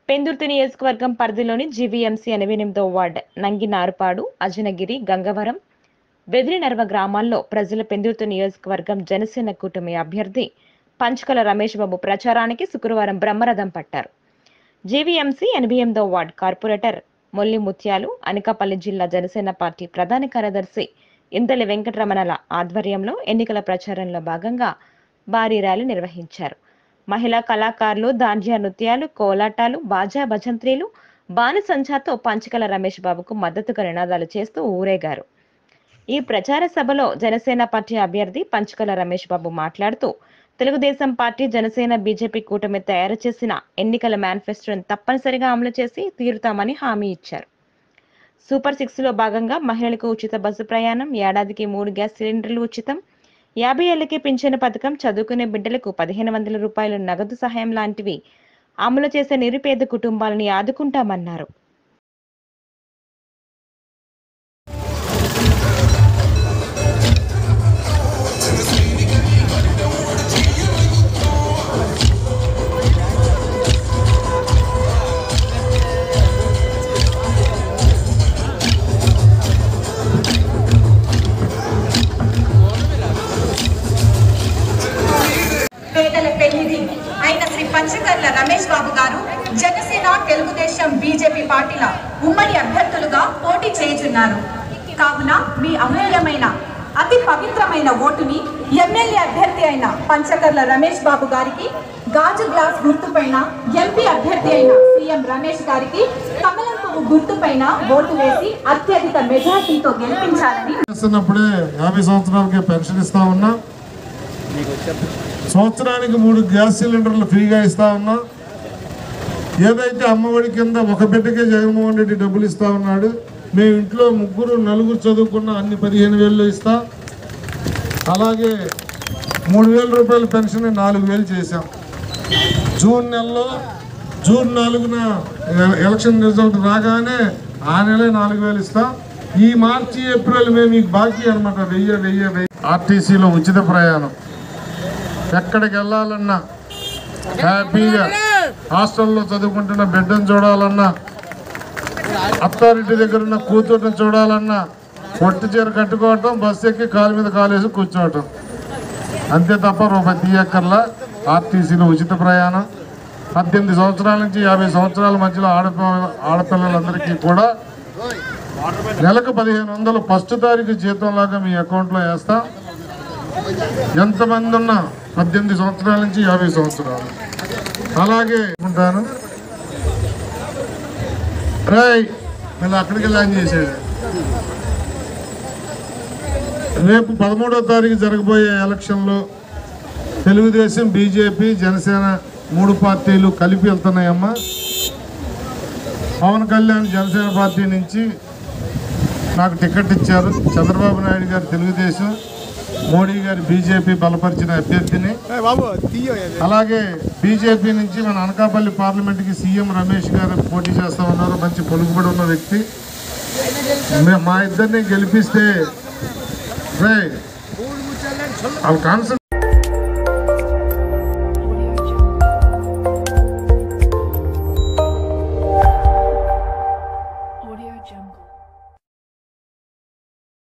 పెందుర్తి నియోజకవర్గం పరిధిలోని జీవీఎంసీ ఎనభై ఎనిమిదో వార్డ్ నంగినారుపాడు అజనగిరి గంగవరం బెదిరినర్వ గ్రామాల్లో ప్రజల పెందుర్తి నియోజకవర్గం జనసేన కూటమి అభ్యర్థి పంచకల రమేష్ బాబు ప్రచారానికి శుక్రవారం బ్రహ్మరథం పట్టారు జీవీఎంసీ ఎనభై ఎనిమిదో వార్డ్ కార్పొరేటర్ మొల్లి ముత్యాలు అనకాపల్లి జిల్లా జనసేన పార్టీ ప్రధాన కార్యదర్శి ఇంతలి వెంకటరమణల ఆధ్వర్యంలో ఎన్నికల ప్రచారంలో భాగంగా భారీ ర్యాలీ నిర్వహించారు మహిళా కళాకారులు దాండ్యా నృత్యాలు కోలాటాలు బాజా భజంత్రీలు బాణసంచాతో పంచకల రమేష్ బాబుకు మద్దతుగా నినాదాలు చేస్తూ ఊరేగారు ఈ ప్రచార సభలో జనసేన పార్టీ అభ్యర్థి పంచకల రమేష్ బాబు మాట్లాడుతూ తెలుగుదేశం పార్టీ జనసేన బీజేపీ కూటమి తయారు చేసిన ఎన్నికల మేనిఫెస్టోను తప్పనిసరిగా అమలు చేసి తీరుతామని హామీ ఇచ్చారు సూపర్ సిక్స్ లో భాగంగా మహిళలకు ఉచిత బస్సు ప్రయాణం ఏడాదికి మూడు గ్యాస్ సిలిండర్లు ఉచితం యాభై ఏళ్లకి పింఛను పథకం చదువుకునే బిడ్డలకు పదిహేను వందల రూపాయలు నగదు సహాయం లాంటివి అమలు చేసే నిరుపేద కుటుంబాలని ఆదుకుంటామన్నారు పేదల పెళ్లిది అయిన శ్రీ పంచకర్ల రమేష్ బాబు గారు జనసేన తెలుగుదేశం బీజేపీ పార్టీల ఉమ్మడి అభ్యర్థులుగా పోటీ చేయుచున్నారు కావున మీ అమూల్యమైన అతి పవిత్రమైన ఓటుని ఎమ్మెల్యే అభ్యర్థి అయిన పంచకర్ల రమేష్ బాబు గారికి గాజు గ్లాస్ గుర్తుపైన ఎంపీ అభ్యర్థి అయిన సీఎం రమేష్ గారికి కమలం పువ్వు గుర్తుపైన ఓటు వేసి అత్యధిక మెజార్టీతో గెలిపించాలని చేస్తున్నప్పుడే యాభై సంవత్సరాలకే పెన్షన్ ఇస్తా ఉన్నా సంవత్సరానికి మూడు గ్యాస్ సిలిండర్లు ఫ్రీగా ఇస్తా ఉన్నా ఏదైతే అమ్మఒడి కింద ఒక బిడ్డకే జగన్మోహన్ రెడ్డి డబ్బులు ఇస్తా ఉన్నాడు మేము ఇంట్లో ముగ్గురు నలుగురు చదువుకున్న అన్ని పదిహేను వేలు ఇస్తా అలాగే మూడు వేల రూపాయల పెన్షన్ నాలుగు వేలు చేశాం జూన్ నెలలో జూన్ నాలుగున ఎ- ఎలక్షన్ రిజల్ట్ రాగానే ఆ నెలే నాలుగు వేలు ఇస్తాం ఈ మార్చి ఏప్రిల్ మేము మీకు బాకీ అనమాట వెయ్యి వెయ్యి వెయ్యి ఆర్టీసీలో ఉచిత ప్రయాణం ఎక్కడికి వెళ్ళాలన్నా హ్యాపీగా హాస్టల్లో చదువుకుంటున్న బిడ్డను చూడాలన్నా అత్తారింటి దగ్గర ఉన్న కూతుర్ని చూడాలన్నా పొట్టి చీర కట్టుకోవటం బస్సు ఎక్కి కాలు మీద కాలేసి కూర్చోవటం అంతే తప్ప రూపాయి తీయక్కర్లా ఆర్టీసీలో ఉచిత ప్రయాణం పద్దెనిమిది సంవత్సరాల నుంచి యాభై సంవత్సరాల మధ్యలో ఆడపి ఆడపిల్లలందరికీ కూడా నెలకు పదిహేను వందలు ఫస్ట్ తారీఖు జీతంలాగా మీ అకౌంట్లో వేస్తాం ఎంతమంది ఉన్నా పద్దెనిమిది సంవత్సరాల నుంచి యాభై సంవత్సరాలు అలాగే ఉంటాను రాయ్ మళ్ళీ అక్కడికి ల్యాండ్ చేసాడు రేపు పదమూడో తారీఖు జరగబోయే ఎలక్షన్లో తెలుగుదేశం బీజేపీ జనసేన మూడు పార్టీలు కలిపి వెళ్తున్నాయమ్మా పవన్ కళ్యాణ్ జనసేన పార్టీ నుంచి నాకు టికెట్ ఇచ్చారు చంద్రబాబు నాయుడు గారు తెలుగుదేశం మోడీ గారు బీజేపీ బలపరిచిన అభ్యర్థిని బాబు తీయో అలాగే బీజేపీ నుంచి మన అనకాపల్లి పార్లమెంట్కి సీఎం రమేష్ గారు పోటీ చేస్తా ఉన్నారు మంచి పలుకుబడి ఉన్న వ్యక్తి మే- మా ఇద్దరిని గెలిపిస్తే రే వాళ్ళ కాన్సెప్ట్